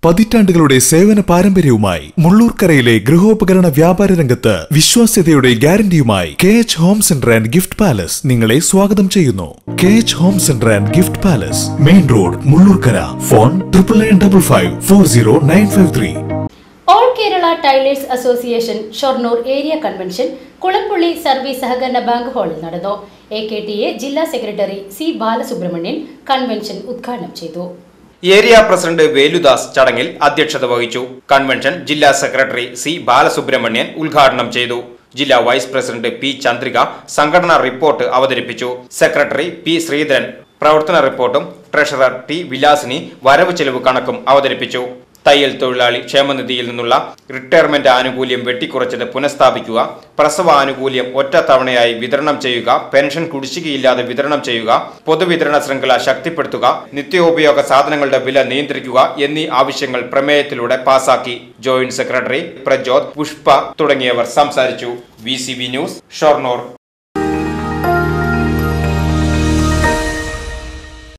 പതിറ്റാണ്ടുകളുടെ സേവന പാരമ്പര്യവുമായി മുള്ളൂർക്കരയിലെ ഗൃഹോപകരണ വ്യാപാര രംഗത്ത് വിശ്വാസ്യതയുടെ ഗ്യാരണ്ടിയുമായി K H home centre and gift palace നിങ്ങളെ സ്വാഗതം ചെയ്യുന്നു K H home centre and gift palace main road Mullurkara phone triple nine double five four zero nine five three all Kerala tailors association Shoranur area convention Kulappully service സഹകരണ bank ഹാളിൽ നടന്നു A K T A ജില്ലാ secretary C Balasubramanian convention ഉദ്ഘാടനം ചെയ്തു area president വേലുദാസ് ചടങ്ങിൽ അധ്യക്ഷത വഹിച്ചു convention ജില്ലാ സെക്രട്ടറി സി ബാലസുബ്രഹ്മണ്യൻ ഉദ്ഘാടനം ചെയ്തു ജില്ലാ വൈസ് പ്രസിഡന്റ് പി ചന്ദ്രിക സംഘടനാ റിപ്പോർട്ട് അവതരിപ്പിച്ചു സെക്രട്ടറി പി ശ്രീധരൻ പ്രവർത്തന റിപ്പോർട്ടും ട്രഷറർ ടി വിലാസിനി വരവ് ചെലവ് കണക്കും അവതരിപ്പിച്ചു തയ്യൽ തൊഴിലാളി ക്ഷേമനിധിയിൽ നിന്നുള്ള റിട്ടയർമെന്റ് ആനുകൂല്യം വെട്ടിക്കുറച്ചത് പുനഃസ്ഥാപിക്കുക പ്രസവ ആനുകൂല്യം ഒറ്റ തവണയായി വിതരണം ചെയ്യുക പെൻഷൻ കുടിശ്ശികയില്ലാതെ വിതരണം ചെയ്യുക പൊതുവിതരണ ശൃംഖല ശക്തിപ്പെടുത്തുക നിത്യോപയോഗ സാധനങ്ങളുടെ വില നിയന്ത്രിക്കുക എന്നീ ആവശ്യങ്ങൾ പ്രമേയത്തിലൂടെ പാസാക്കി ജോയിന്റ് സെക്രട്ടറി പ്രജോദ് പുഷ്പ തുടങ്ങിയവർ സംസാരിച്ചു വി ന്യൂസ് ഷൊർണൂർ